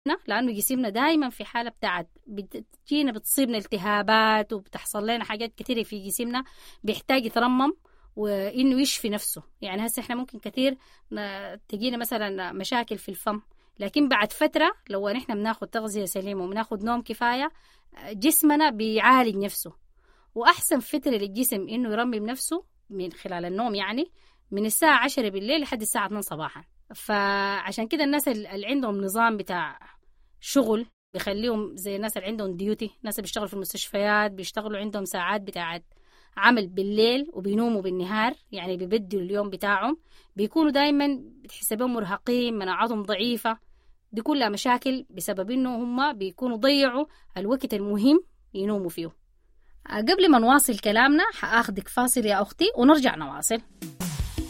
لانه جسمنا دائما في حاله بتاعت بتجينا بتصيبنا التهابات وبتحصل لنا حاجات كثيره في جسمنا بيحتاج يترمم وانه يشفي نفسه يعني هسه احنا ممكن كثير تجينا مثلا مشاكل في الفم لكن بعد فتره لو نحن بناخد تغذيه سليمه وبناخد نوم كفايه جسمنا بيعالج نفسه واحسن فتره للجسم انه يرمم نفسه من خلال النوم يعني من الساعه 10 بالليل لحد الساعه 2 صباحا فعشان كده الناس اللي عندهم نظام بتاع شغل بيخليهم زي الناس اللي عندهم ديوتي ناس اللي بيشتغلوا في المستشفيات بيشتغلوا عندهم ساعات بتاعت عمل بالليل وبينوموا بالنهار يعني بيبدلوا اليوم بتاعهم بيكونوا دايما بتحسبهم مرهقين مناعتهم ضعيفة دي كلها مشاكل بسبب انه هم بيكونوا ضيعوا الوقت المهم ينوموا فيه قبل ما نواصل كلامنا حاخدك فاصل يا أختي ونرجع نواصل